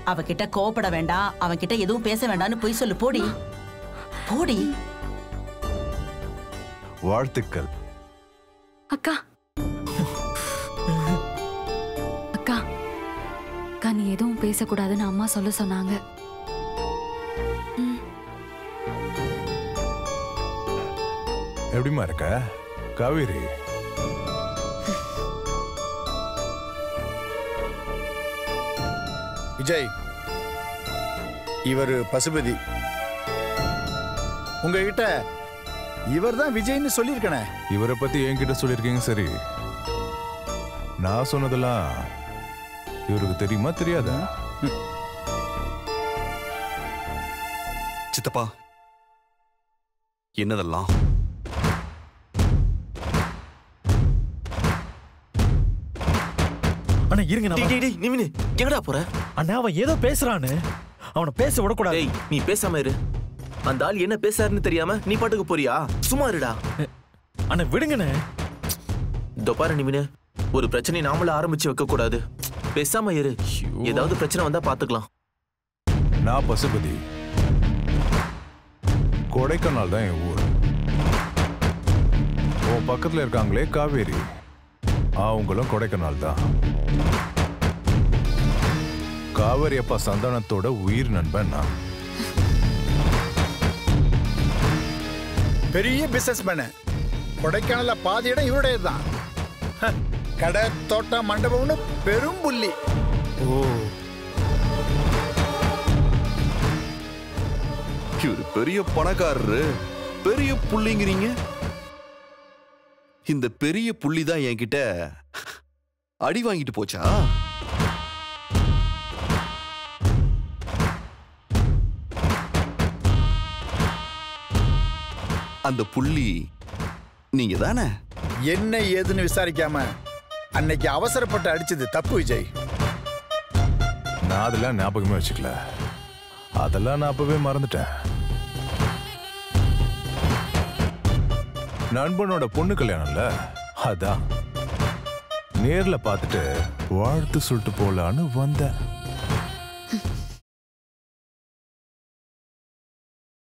அவகிட்ட கோவப்பட வேண்டாம் அவன்கிட்ட எதுவும் பேச வேண்டாம்னு பொய் சொல்லு போடி போடி வாழ்த்துக்கள் அக்கா அக்கா அக்கா நீ எதுவும் பேசக்கூடாதுன்னு அம்மா சொல்ல சொன்னாங்க எப்படிம்மா இருக்க காவேரி விஜய் இவர் பசுபதி உங்ககிட்ட இவர் தான் விஜய்னு சொல்லியிருக்கனே இவரை பத்தி என்கிட்ட சொல்லியிருக்கீங்க சரி நான் சொன்னதெல்லாம் இவருக்கு தெரியுமா தெரியாதா சித்தப்பா என்னதெல்லாம் அண்ணா இருங்க டேய், நான் டேய், டேய், நிவினு எங்கடா போற அண்ணா அவன் ஏதோ பேசுறான்னு அவனை பேச விடக்கூடாது டேய் நீ பேசாம இரு அந்த ஆள் என்ன பேசாருன்னு தெரியாம நீ பாட்டுக்கு போறியா சும்மா இருடா அண்ணா விடுங்கண்ணே இதோ பாரு நிவினு ஒரு பிரச்சனை நாமள ஆரம்பிச்சு வைக்க கூடாது பேசாம இரு ஏதாவது பிரச்சனை வந்தா பாத்துக்கலாம் நான் பசுபதி கொடைக்கானல் தான் என் ஊர் உன் பக்கத்துல இருக்காங்களே காவேரி அவங்களும் கொடைக்கானல் தான் காவேரி அப்பா சந்தானத்தோட உயிர் நண்பன் நான் பெரிய பிசினஸ் மேனு கொடைக்கானல்ல பாதி இடம் இவருடையது தான் கடை தோட்டம் மண்டபம்னு பெரும் புள்ளி இவர் பெரிய பணக்காரரு பெரிய புள்ளிங்கிறீங்க இந்த பெரிய புள்ளி தான் என்கிட்ட அடி வாங்கிட்டு போச்சா அந்த புள்ளி நீங்க தானே என்ன ஏதுன்னு விசாரிக்காம அன்னைக்கு அவசரப்பட்டு அடிச்சது தப்பு விஜய் நான் அதெல்லாம் ஞாபகமே வச்சுக்கல அதெல்லாம் நான் அப்பவே மறந்துட்டேன் நண்பனோட பொண்ணு கல்யாணம்ல அதான் நேர்ல பார்த்துட்டு வாழ்த்து சொல்லிட்டு போலான்னு வந்தேன்